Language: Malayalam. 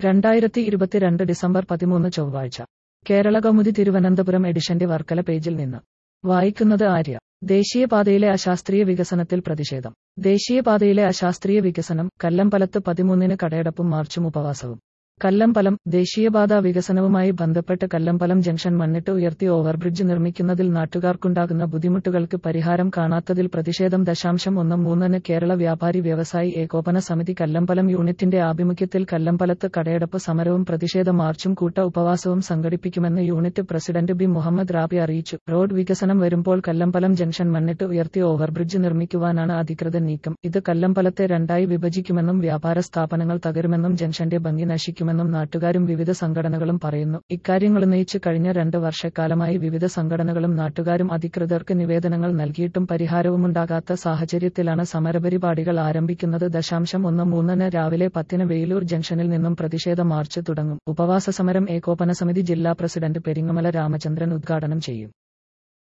രണ്ടായിരത്തി ഇരുപത്തിരണ്ട് ഡിസംബർ പതിമൂന്ന് ചൊവ്വാഴ്ച കേരള കൗമുദി തിരുവനന്തപുരം എഡിഷന്റെ വർക്കല പേജിൽ നിന്ന് വായിക്കുന്നത് ആര്യ ദേശീയപാതയിലെ അശാസ്ത്രീയ വികസനത്തിൽ പ്രതിഷേധം ദേശീയപാതയിലെ അശാസ്ത്രീയ വികസനം കല്ലമ്പലത്ത് പതിമൂന്നിന് കടയടപ്പും മാർച്ചും ഉപവാസവും കല്ലമ്പലം ദേശീയപാത വികസനവുമായി ബന്ധപ്പെട്ട് കല്ലമ്പലം ജംഗ്ഷൻ മണ്ണിട്ട് ഉയർത്തി ഓവർബ്രിഡ്ജ് നിർമ്മിക്കുന്നതിൽ നാട്ടുകാർക്കുണ്ടാകുന്ന ബുദ്ധിമുട്ടുകൾക്ക് പരിഹാരം കാണാത്തതിൽ പ്രതിഷേധം ദശാംശം ഒന്ന് മൂന്നിന് കേരള വ്യാപാരി വ്യവസായി ഏകോപന സമിതി കല്ലമ്പലം യൂണിറ്റിന്റെ ആഭിമുഖ്യത്തിൽ കല്ലമ്പലത്ത് കടയടപ്പ് സമരവും പ്രതിഷേധ മാർച്ചും കൂട്ട ഉപവാസവും സംഘടിപ്പിക്കുമെന്ന് unit president B Muhammad Rabi അറിയിച്ചു റോഡ് വികസനം വരുമ്പോൾ കല്ലമ്പലം ജംഗ്ഷൻ മണ്ണിട്ട് ഉയർത്തി ഓവർബ്രിഡ്ജ് നിർമ്മിക്കുവാനാണ് അധികൃത നീക്കം ഇത് കല്ലമ്പലത്തെ രണ്ടായി വിഭജിക്കുമെന്നും വ്യാപാര സ്ഥാപനങ്ങൾ തകരുമെന്നും ജംഗ്ഷന്റെ ഭംഗി നശിക്കുമെന്നും നാട്ടുകാരും വിവിധ സംഘടനകളും പറയുന്നു ഇക്കാര്യങ്ങളുന്നയിച്ച് കഴിഞ്ഞ രണ്ട് വർഷക്കാലമായി വിവിധ സംഘടനകളും നാട്ടുകാരും അധികൃതർക്ക് നിവേദനങ്ങൾ നൽകിയിട്ടും പരിഹാരവുമുണ്ടാകാത്ത സാഹചര്യത്തിലാണ് സമരപരിപാടികൾ ആരംഭിക്കുന്നത് ദശാംശം ഒന്ന് മൂന്നിന് രാവിലെ പത്തിന് വെയിലൂർ ജംഗ്ഷനിൽ നിന്നും പ്രതിഷേധ മാർച്ച് തുടങ്ങും ഉപവാസ സമരം ഏകോപന സമിതി ജില്ലാ പ്രസിഡന്റ് പെരിങ്ങമല രാമചന്ദ്രൻ ഉദ്ഘാടനം ചെയ്യും